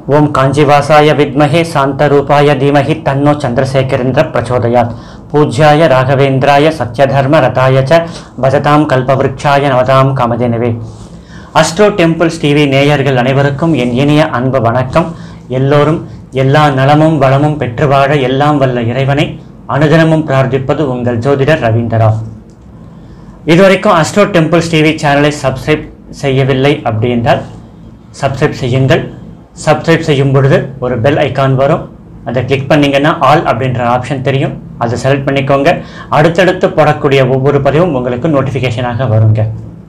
ஓம் காஞ்சிவாசாய வித்மஹே சாந்தரூபாய தீமஹி தன்னோ சந்திரசேகரேந்திர பிரச்சோதயாத் பூஜ்யாய ராகவேந்திராய சத்யதர்ம ரதாய ச பஜதாம் கல்பவருட்சாய நவதாம் காமதேனவே அஸ்ட்ரோ டெம்பிள்ஸ் டிவி நேயர்கள் அனைவருக்கும் என் இனிய அன்பு வணக்கம் எல்லோரும் எல்லா நலமும் வளமும் பெற்று வாழ எல்லாம் வல்ல இறைவனை அனுதினமும் பிரார்த்திப்பது உங்கள் ஜோதிடர் ரவீந்திரா இதுவரைக்கும் அஸ்ட்ரோ டெம்பிள்ஸ் டிவி சேனலை சப்ஸ்கிரைப் செய்யவில்லை அப்படி என்றால் சப்ஸ்கிரைப் செய்யுங்கள் சப்ஸ்கிரைப் செய்யும் பொழுது ஒரு பெல் ஐகான் வரும் அதை கிளிக் பண்ணீங்கன்னா ஆல் அப்படின்ற ஆப்ஷன் தெரியும் அதை செலக்ட் பண்ணிக்கோங்க அடுத்தடுத்து போடக்கூடிய ஒவ்வொரு பதிவும் உங்களுக்கு நோட்டிஃபிகேஷனாக வருங்க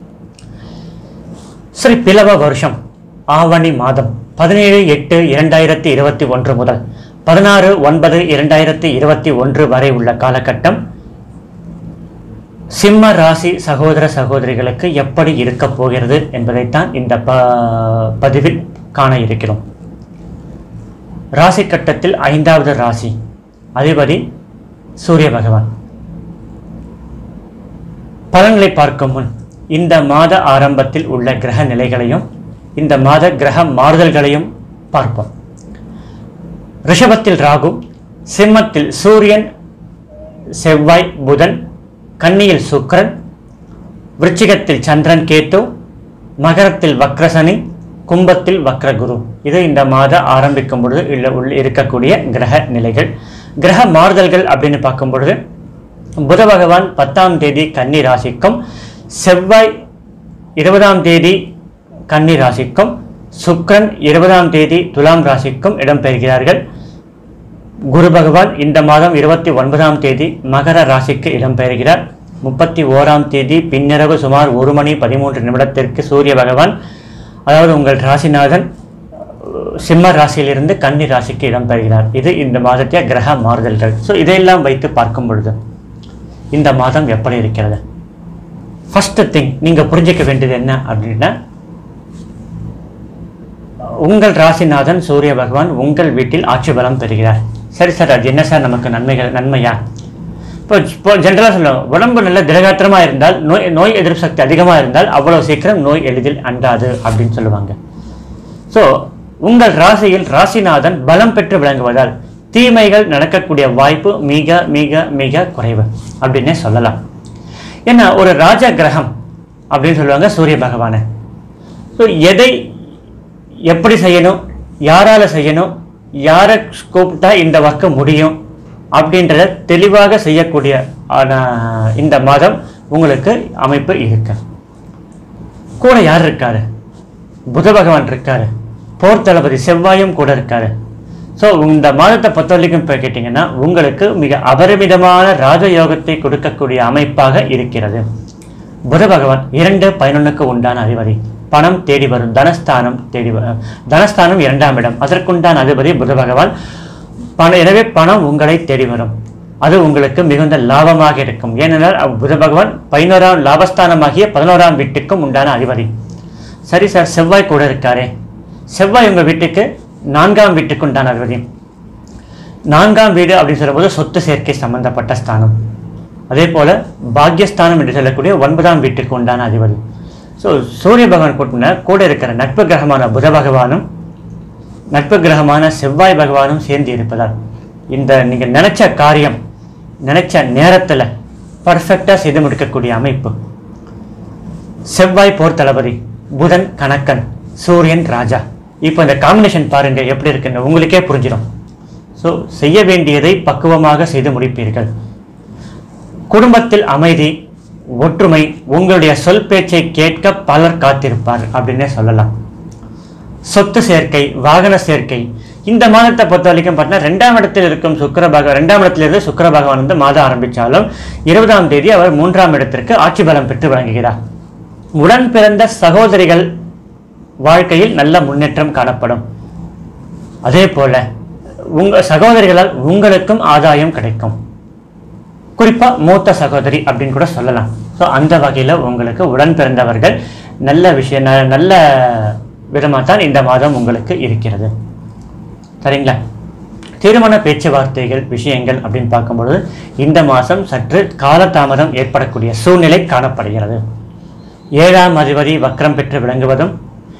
ஸ்ரீ பிலவ வருஷம் ஆவணி மாதம் பதினேழு எட்டு இரண்டாயிரத்தி இருபத்தி ஒன்று முதல் பதினாறு ஒன்பது இரண்டாயிரத்தி இருபத்தி ஒன்று வரை உள்ள காலகட்டம் சிம்ம ராசி சகோதர சகோதரிகளுக்கு எப்படி இருக்க போகிறது என்பதைத்தான் இந்த ப பதிவில் காண இருக்கிறோம் ராசி கட்டத்தில் ஐந்தாவது ராசி அதிபதி சூரிய பகவான் பலன்களை பார்க்கும் முன் இந்த மாத ஆரம்பத்தில் உள்ள கிரக நிலைகளையும் இந்த மாத கிரக மாறுதல்களையும் பார்ப்போம் ரிஷபத்தில் ராகு சிம்மத்தில் சூரியன் செவ்வாய் புதன் கன்னியில் சுக்கிரன் விருச்சிகத்தில் சந்திரன் கேத்து மகரத்தில் வக்ரசனி கும்பத்தில் வக்ரகுரு இது இந்த மாத ஆரம்பிக்கும் பொழுது உள்ள உள்ள இருக்கக்கூடிய கிரக நிலைகள் கிரக மாறுதல்கள் அப்படின்னு பார்க்கும் பொழுது புத பகவான் பத்தாம் தேதி கன்னி ராசிக்கும் செவ்வாய் இருபதாம் தேதி கன்னி ராசிக்கும் சுக்கிரன் இருபதாம் தேதி துலாம் ராசிக்கும் இடம்பெறுகிறார்கள் குரு பகவான் இந்த மாதம் இருபத்தி ஒன்பதாம் தேதி மகர ராசிக்கு இடம்பெறுகிறார் முப்பத்தி ஓராம் தேதி பின்னிரவு சுமார் ஒரு மணி பதிமூன்று நிமிடத்திற்கு சூரிய பகவான் அதாவது உங்கள் ராசிநாதன் அஹ், சிம்ம ராசியிலிருந்து கன்னி ராசிக்கு இடம்பெறுகிறார் இது இந்த மாதத்திய கிரக மாறுதல்கள் ஸோ இதையெல்லாம் வைத்து பார்க்கும் பொழுது இந்த மாதம் எப்படி இருக்கிறது ஃபர்ஸ்ட் திங் நீங்கள் புரிஞ்சிக்க வேண்டியது என்ன அப்படின்னா உங்கள் ராசிநாதன் சூரிய பகவான் உங்கள் வீட்டில் ஆட்சி பலம் பெறுகிறார் சரி சார் அது என்ன சார் நமக்கு நன்மைகள் நன்மையா இப்போ இப்போ ஜென்ரலாக சொல்லுவோம் உடம்பு நல்ல திடகாத்திரமாக இருந்தால் நோய் நோய் எதிர்ப்பு சக்தி அதிகமாக இருந்தால் அவ்வளோ சீக்கிரம் நோய் எளிதில் அண்டாது அப்படின்னு சொல்லுவாங்க ஸோ உங்கள் ராசியில் ராசிநாதன் பலம் பெற்று விளங்குவதால் தீமைகள் நடக்கக்கூடிய வாய்ப்பு மிக மிக மிக குறைவு அப்படின்னே சொல்லலாம் ஏன்னா ஒரு ராஜ கிரகம் அப்படின்னு சொல்லுவாங்க சூரிய பகவானை ஸோ எதை எப்படி செய்யணும் யாரால செய்யணும் யாரை கூப்பிட்டா இந்த ஒர்க்கு முடியும் அப்படின்றத தெளிவாக செய்யக்கூடிய ஆன இந்த மாதம் உங்களுக்கு அமைப்பு இருக்கு கூட யார் இருக்காரு புத பகவான் இருக்காரு போர் தளபதி செவ்வாயும் கூட இருக்காரு ஸோ இந்த மாதத்தை பொறுத்த வரைக்கும் இப்போ கேட்டிங்கன்னா உங்களுக்கு மிக அபரிமிதமான ராஜயோகத்தை கொடுக்கக்கூடிய அமைப்பாக இருக்கிறது புத பகவான் இரண்டு பதினொன்றுக்கு உண்டான அதிபதி பணம் தேடி வரும் தனஸ்தானம் தேடி வரும் தனஸ்தானம் இரண்டாம் இடம் அதற்குண்டான அதிபதி புத பகவான் பணம் எனவே பணம் உங்களை தேடி வரும் அது உங்களுக்கு மிகுந்த லாபமாக இருக்கும் ஏனென்றால் அவ் புத பகவான் பதினோராம் லாபஸ்தானமாகிய பதினோராம் வீட்டுக்கும் உண்டான அதிபதி சரி சார் செவ்வாய் கூட இருக்காரே செவ்வாய் உங்கள் வீட்டுக்கு நான்காம் வீட்டுக்கு உண்டான அதிபதி நான்காம் வீடு அப்படின்னு சொல்லும்போது சொத்து சேர்க்கை சம்பந்தப்பட்ட ஸ்தானம் அதே போல பாக்யஸ்தானம் என்று சொல்லக்கூடிய ஒன்பதாம் வீட்டுக்கு உண்டான அதிபதி ஸோ சூரிய பகவான் கூட்டின கூட இருக்கிற நட்பு கிரகமான புத பகவானும் நட்பு கிரகமான செவ்வாய் பகவானும் சேர்ந்து இருப்பதால் இந்த நீங்கள் நினைச்ச காரியம் நினைச்ச நேரத்தில் பர்ஃபெக்டாக செய்து முடிக்கக்கூடிய அமைப்பு செவ்வாய் போர் தளபதி புதன் கணக்கன் சூரியன் ராஜா இப்போ இந்த காம்பினேஷன் பாருங்க எப்படி இருக்குன்னு உங்களுக்கே புரிஞ்சிடும் ஸோ செய்ய வேண்டியதை பக்குவமாக செய்து முடிப்பீர்கள் குடும்பத்தில் அமைதி ஒற்றுமை உங்களுடைய சொல் பேச்சை கேட்க பலர் காத்திருப்பார் அப்படின்னே சொல்லலாம் சொத்து சேர்க்கை வாகன சேர்க்கை இந்த மாதத்தை பொறுத்த வரைக்கும் பார்த்தீங்கன்னா ரெண்டாம் இடத்தில் இருக்கும் சுக்கர பக ரெண்டாம் இடத்திலிருந்து சுக்கர பகவான் வந்து மாதம் ஆரம்பித்தாலும் இருபதாம் தேதி அவர் மூன்றாம் இடத்திற்கு ஆட்சி பலம் பெற்று வழங்குகிறார் உடன் பிறந்த சகோதரிகள் வாழ்க்கையில் நல்ல முன்னேற்றம் காணப்படும் அதே போல உங்க சகோதரிகளால் உங்களுக்கும் ஆதாயம் கிடைக்கும் குறிப்பா மூத்த சகோதரி அப்படின்னு கூட சொல்லலாம் ஸோ அந்த வகையில் உங்களுக்கு உடன் பிறந்தவர்கள் நல்ல விஷயம் ந- நல்ல விதமாக தான் இந்த மாதம் உங்களுக்கு இருக்கிறது சரிங்களா திருமண பேச்சுவார்த்தைகள் விஷயங்கள் அப்படின்னு பார்க்கும்பொழுது இந்த மாதம் சற்று காலதாமதம் ஏற்படக்கூடிய சூழ்நிலை காணப்படுகிறது ஏழாம் அதிபதி வக்ரம் பெற்று விளங்குவதும்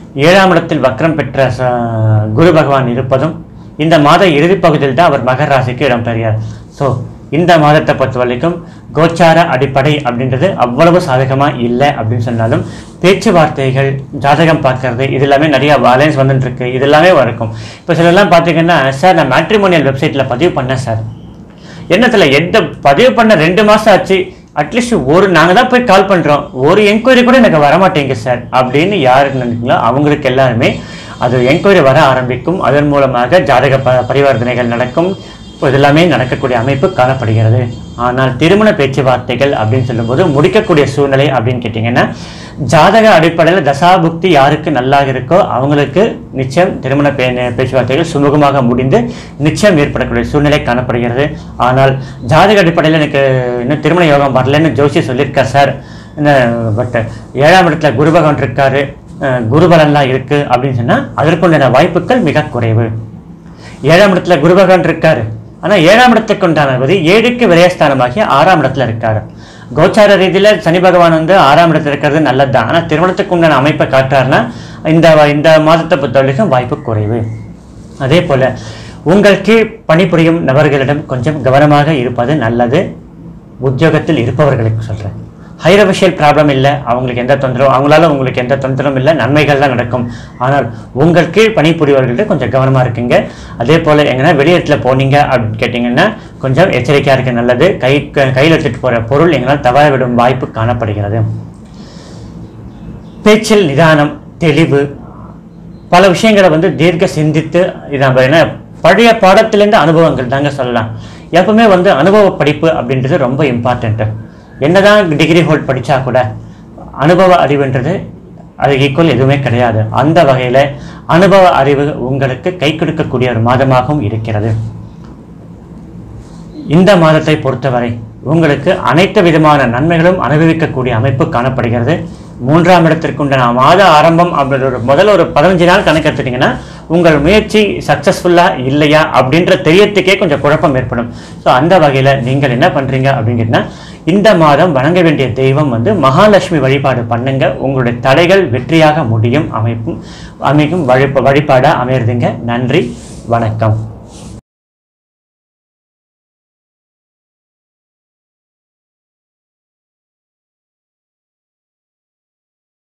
ஏழாம் இடத்தில் வக்ரம் பெற்ற ச- குரு பகவான் இருப்பதும் இந்த மாத இறுதி பகுதியில் தான் அவர் மகர ராசிக்கு இடம் பெறுகிறார் ஸோ இந்த மாதத்தை பொறுத்த வரைக்கும் கோச்சார அடிப்படை அப்படின்றது அவ்வளவு சாதகமாக இல்லை அப்படின்னு சொன்னாலும் பேச்சுவார்த்தைகள் ஜாதகம் பார்க்கறது இது எல்லாமே நிறைய அலைன்ஸ் வந்துட்டு இருக்கு இது எல்லாமே இருக்கும் இப்போ சிலர்லாம் பார்த்தீங்கன்னா சார் நான் மேட்ரிமோனியல் வெப்சைட்டில் பதிவு பண்ணேன் சார் என்னத்துல எந்த பதிவு பண்ண ரெண்டு மாசம் ஆச்சு அட்லீஸ்ட் ஒரு நாங்க தான் போய் கால் பண்றோம் ஒரு என்கொயரி கூட எனக்கு வர மாட்டேங்க சார் அப்படின்னு யாருக்கு நினைக்கிறீங்களோ அவங்களுக்கு எல்லாருமே அது என்கொயரி வர ஆரம்பிக்கும் அதன் மூலமாக ஜாதக ப பரிவர்த்தனைகள் நடக்கும் இப்போ இதெல்லாமே நடக்கக்கூடிய அமைப்பு காணப்படுகிறது ஆனால் திருமண பேச்சுவார்த்தைகள் அப்படின்னு சொல்லும்போது முடிக்கக்கூடிய சூழ்நிலை அப்படின்னு கேட்டிங்கன்னா ஜாதக அடிப்படையில் தசாபுக்தி யாருக்கு நல்லா இருக்கோ அவங்களுக்கு நிச்சயம் திருமண பே பேச்சுவார்த்தைகள் சுமூகமாக முடிந்து நிச்சயம் ஏற்படக்கூடிய சூழ்நிலை காணப்படுகிறது ஆனால் ஜாதக அடிப்படையில் எனக்கு இன்னும் திருமண யோகம் வரலன்னு ஜோசி சொல்லியிருக்கார் சார் இந்த பட் ஏழாம் இடத்துல குரு பகவான் இருக்காரு அஹ் குரு பலன்லாம் இருக்கு அப்படின்னு சொன்னால் அதற்குண்டான வாய்ப்புகள் மிக குறைவு ஏழாம் இடத்துல குரு பகவான் இருக்காரு ஆனா ஏழாம் இடத்துக்கு உண்டானபதி ஏழுக்கு விரயஸ்தானமாகி ஆறாம் இடத்துல இருக்காரு கோச்சார ரீதியில சனி பகவான் வந்து ஆறாம் இடத்துல இருக்கிறது நல்லது தான் ஆனா திருமணத்துக்கு உண்டான அமைப்பை காட்டுறாருன்னா இந்த இந்த மாதத்தை பொறுத்தவரைக்கும் வாய்ப்பு குறைவு அதே போல உங்கள் கீழ் பணிபுரியும் நபர்களிடம் கொஞ்சம் கவனமாக இருப்பது நல்லது உத்தியோகத்தில் இருப்பவர்களுக்கு சொல்றேன் ஹையர் அஃபிஷியல் ப்ராப்ளம் இல்லை அவங்களுக்கு எந்த தொந்தரவும் அவங்களால உங்களுக்கு எந்த தொந்தரவும் இல்லை நன்மைகள் தான் நடக்கும் ஆனால் உங்கள் கீழ் பணிபுரியவர்கள்ட்ட கொஞ்சம் கவனமாக இருக்குங்க அதே போல் எங்கன்னா வெளியிடத்துல போனீங்க அப்படின்னு கேட்டிங்கன்னா கொஞ்சம் எச்சரிக்கையாக இருக்க நல்லது கை க- கையில் எடுத்துகிட்டு போகிற பொருள் எங்களால் தவற விடும் வாய்ப்பு காணப்படுகிறது பேச்சில் நிதானம் தெளிவு பல விஷயங்களை வந்து தீர்க்க சிந்தித்து இதான் என்ன பழைய பாடத்திலேருந்து அனுபவங்கள் தாங்க சொல்லலாம் எப்பவுமே வந்து அனுபவ படிப்பு அப்படின்றது ரொம்ப இம்பார்ட்டண்ட்டு என்னதான் டிகிரி ஹோல்ட் படித்தா கூட அனுபவ அறிவுன்றது அது ஈக்குவல் எதுவுமே கிடையாது அந்த வகையில் அனுபவ அறிவு உங்களுக்கு கை கொடுக்கக்கூடிய ஒரு மாதமாகவும் இருக்கிறது இந்த மாதத்தை பொறுத்தவரை உங்களுக்கு அனைத்து விதமான நன்மைகளும் அனுபவிக்கக்கூடிய அமைப்பு காணப்படுகிறது மூன்றாம் இடத்திற்குண்டான மாத ஆரம்பம் அப்படின்ற ஒரு முதல்ல ஒரு பதினஞ்சு நாள் கணக்கு எடுத்துட்டீங்கன்னா உங்கள் முயற்சி சக்ஸஸ்ஃபுல்லாக இல்லையா அப்படின்ற தெரியத்துக்கே கொஞ்சம் குழப்பம் ஏற்படும் ஸோ அந்த வகையில் நீங்கள் என்ன பண்ணுறீங்க அப்படின்னு கேட்டிங்கன்னா இந்த மாதம் வணங்க வேண்டிய தெய்வம் வந்து மகாலட்சுமி வழிபாடு பண்ணுங்க உங்களுடைய தடைகள் வெற்றியாக முடியும் அமைப்பும் அமைக்கும் வழிப வழிபாடாக அமையிறதுங்க நன்றி வணக்கம்